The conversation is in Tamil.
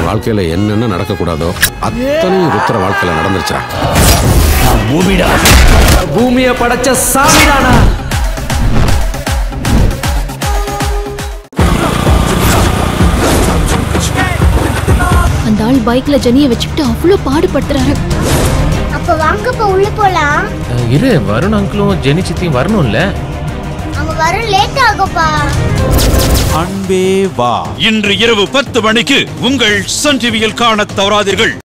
வாழ்க்கையில என்னென்ன நடக்கக்கூடாதோ அத்தனையும் ருத்ர வாழ்க்கையில நடந்துருச்சா பூமிடா பூமியை படைச்ச சாமிதானா அந்த ஆள் பைக்ல ஜெனிய வச்சுக்கிட்டு அவ்வளவு பாடுபடுத்துறாரு அப்ப வாங்கப்பா உள்ள போலாம் இரு வருண் அங்கிளும் ஜெனி சித்தியும் வரணும்ல அவங்க வர லேட் ஆகும்ப்பா அன்பே வா இன்று இரவு பத்து மணிக்கு உங்கள் சன் டிவியில் காணத் தவறாதீர்கள்